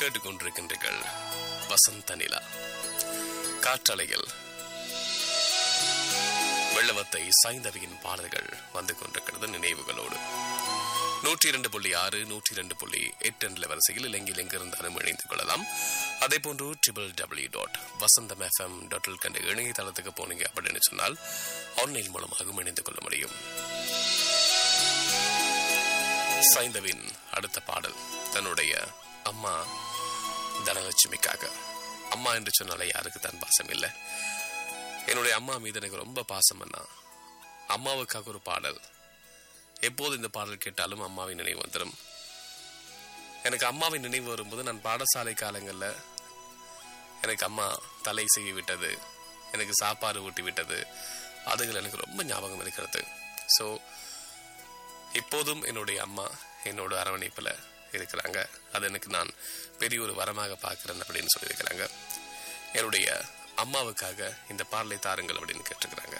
கேட்டுக்கொண்டிருக்கின்றீர்கள் வசந்த நிலா காற்றலையில் வெள்ளவத்தை சாய்ந்தவையின் பாடல்கள் வந்து கொண்டிருக்கிறது நினைவுகளோடு நூற்றி இரண்டு புள்ளி ஆறு நூற்றி இரண்டு புள்ளி எட்டு என்ற வரிசையில் இலங்கையில் எங்கிருந்தாலும் இணைந்து கொள்ளலாம் அதே போன்று triple W dot Vasantham FM dot கண்ட இணையதளத்துக்கு போனீங்க அப்படின்னு சொன்னால் ஆன்லைன் மூலமாகவும் இணைந்து கொள்ள முடியும் சைந்தவின் அடுத்த பாடல் தன்னுடைய அம்மா தனலட்சுமிக்காக அம்மா என்று சொன்னாலே யாருக்கு தான் பாசம் இல்லை என்னுடைய அம்மா மீது எனக்கு ரொம்ப பாசம் அண்ணா அம்மாவுக்காக ஒரு பாடல் எப்போது இந்த பாடல் கேட்டாலும் அம்மாவின் நினைவு வந்துடும் எனக்கு அம்மாவின் நினைவு வரும்போது நான் பாடசாலை காலங்களில் எனக்கு அம்மா தலை செய்ய விட்டது எனக்கு சாப்பாடு ஊட்டி விட்டது அதுகள் எனக்கு ரொம்ப ஞாபகம் இருக்கிறது ஸோ இப்போதும் என்னுடைய அம்மா என்னோட அரவணைப்பில் இருக்கிறாங்க அது எனக்கு நான் பெரிய ஒரு வரமாக பார்க்குறேன் அப்படின்னு சொல்லியிருக்கிறாங்க என்னுடைய அம்மாவுக்காக இந்த பாடலை தாருங்கள் அப்படின்னு கேட்டிருக்கிறாங்க